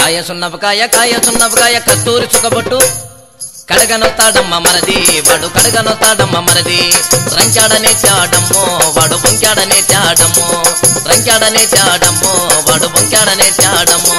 కాయ సున్నపకాయ కాయ సున్నపకాయ కస్తూరి చుక్కబొట్టు కడగనొత్తాడమ్మ మనది వాడు కడగనొత్తాడమ్మ మనది రంచాడనే చాడమ్మో వాడు బొంకాడనే చాడమ్మో రంచాడనే చాడమ్మో వాడు బొంకాడనే చాడమ్మో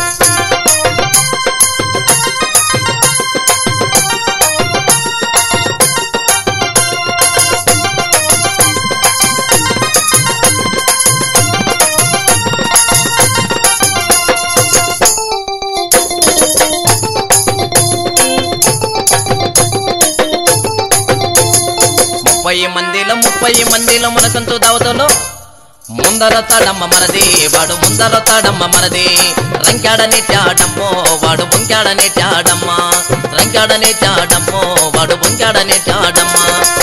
ముప్పై మందిలో ముప్పై మందిలో మనకంతు దావతలో ముందర తాడమ్మ మనది వాడు ముందర తాడమ్మ మనది రంకాడనే చాడమ్మో వాడు బొంకాడనే చాడమ్మ రంకాడనే చాడమ్మో వాడు బొంకాడనే చాడమ్మ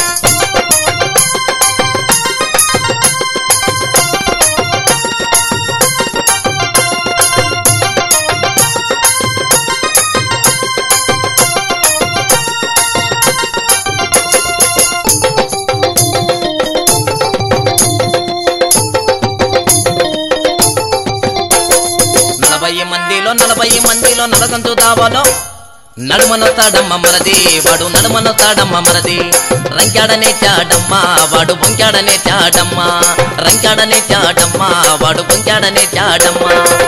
నలభై మందిలో నలభై మందిలో నలగంతు దావాలో నడుమనొస్తాడమ్మ మరది వాడు నడుమనొస్తాడమ్మ మరది రంకాడనే చాడమ్మ వాడు బొంకాడనే చాడమ్మ రంకాడనే చాడమ్మ వాడు బొంకాడనే చాడమ్మ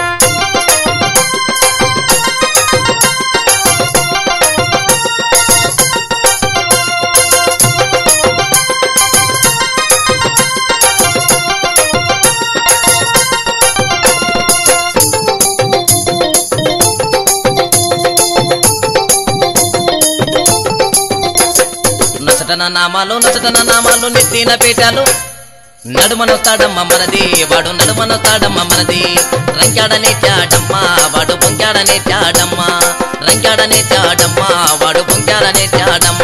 నచటన నామాలు నచటన నామాలు నెత్తిన పీఠాలు నడుమనొస్తాడమ్మ మరది వాడు నడుమనొస్తాడమ్మ మరది రంకాడనే చాడమ్మ వాడు బొంకాడనే చాడమ్మ రంకాడనే చాడమ్మ వాడు బొంకాడనే చాడమ్మ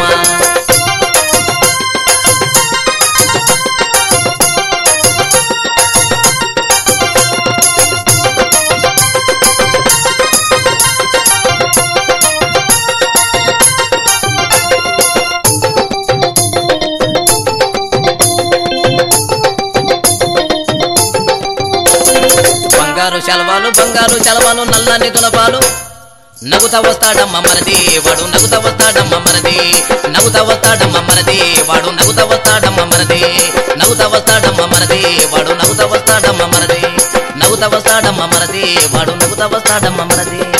బంగారు శలవాలు బంగారు శలవాలు నల్లని దులపాలు నగుత వస్తాడమ్మ మరది వాడు నగుత వస్తాడమ్మ మరది నగుత వస్తాడమ్మ మరది వాడు నగుత వస్తాడమ్మ మరది నగుత వస్తాడమ్మ మరది వాడు నగుత వస్తాడమ్మ మరది నగుత వస్తాడమ్మ మరది వాడు నగుత వస్తాడమ్మ మరది